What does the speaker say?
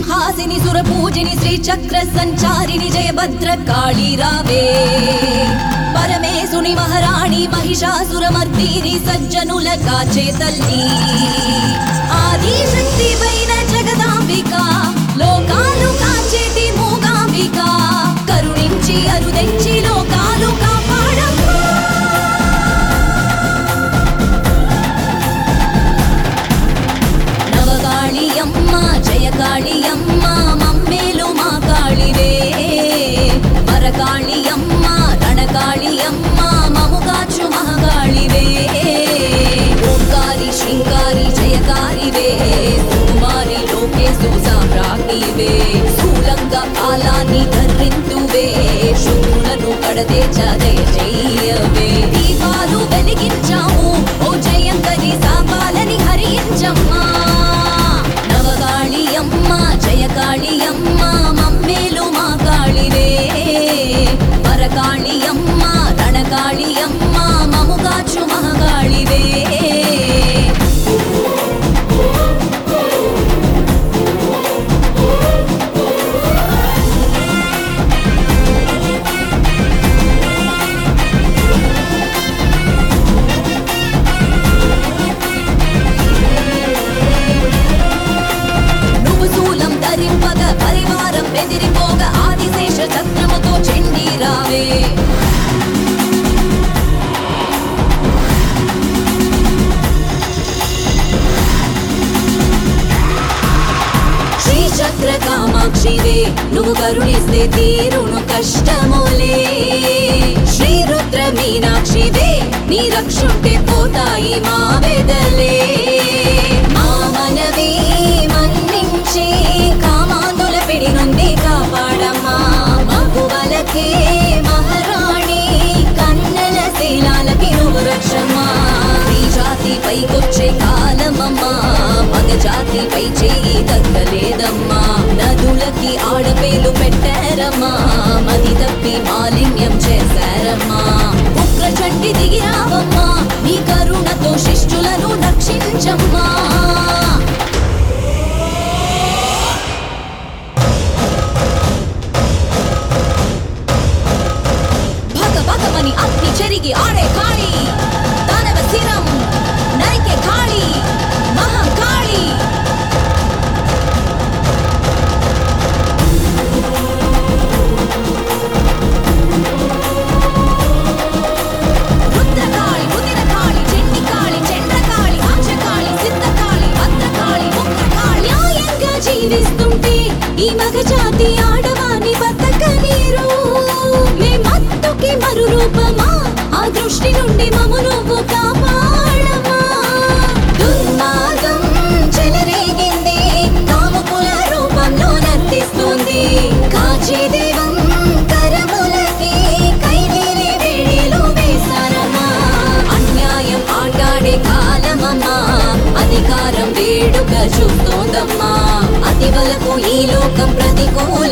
సింహాసిని సుర పూజిని శ్రీ చక్ర సంచారిణి జయభద్ర కాళీ రావే పరమేశుని మహారాణి మహిషాసురమర్దిని సజ్జనుల కాచే తల్లి ఆది శక్తి పైన జగదాంబిక లోకాలు కాచేటి మూగాంబిక కరుణించి అరుదెంచి లోకాలు కాపాడమ్మా నవగాళి అమ్మ జయకాళి అమ్మ మమ్మేలు మా కాళివే పరకాళి అమ్మ రణకాళి అమ్మ మముగాచు మహగాళివే ఓంకారి శృంగారి జయకారివే సుకుమారి లోకేశు సామ్రాజ్ఞివే స్థూలంగ కాలాన్ని ధరింతువే శత్రులను కడదే చదే జయవే దీపాలు వెలిగించాము ఓ జయంకరి సాపాలని హరించమ్మా నవగాళి అమ్మ జయకాళి అమ్మ మమ్మేలు మా కాళివే పరకాళి అమ్మ రణకాళి అమ్మ మముగాచు మహగాళివే నువ్వు శూలం ధరింపగ పరివారం బెదిరిపోగ ఆదిశేష చక్రముతో చెండి రావే శ్రీచక్ర కామాక్షివే నువ్వు కరుణిస్తే తీరును కష్టములే శ్రీ రుద్ర మీనాక్షివే నీ రక్షుంటే పోతాయి మా వెదలే మా మనవే మన్నించే కామాందుల పిడి నుండి కాపాడమ్మా మగువలకే మహారాణి కన్నల శీలాలకి నువ్వు రక్షమ్మా స్త్రీ జాతి పైకొచ్చే కాలమమ్మా మగ జాతిపై చేయి తగ్గలేదమ్మా నదులకి ఆడపేలు పెట్టారమ్మా మది తప్పి మాలిన్యం చేశారమ్మా ఉగ్ర చండి దిగిరావమ్మా నీ కరుణతో శిష్యులను రక్షించమ్మా భగ భగమని అగ్ని చెరిగి ఆడే కాళి దానవ శిరం నరికే కాళి మహాకాళి రుద్రకాళి ఉదిరకాళి చెండికాళి చంద్రకాళి అక్షకాళి సిద్ధకాళి భద్రకాళి ముక్రకాళి న్యాయంగా జీవిస్తుంటే ఈ మగ జాతి ఆడవాని బతకనీరు మీ మత్తుకి మరు రూపమా ఆ దృష్టి నుండి మము నువ్వు కాపాడమా దుర్మార్గం చెలరేగింది కాముకుల రూపంలో నర్తిస్తుంది కాచి దేవం కరములకి కైవేలి వేడిలో వేశారమ్మా అన్యాయం ఆటాడే కాలమమ్మా అధికారం వేడుక చూస్తోందమ్మా అతి వలకు ఈ లోకం ప్రతికూల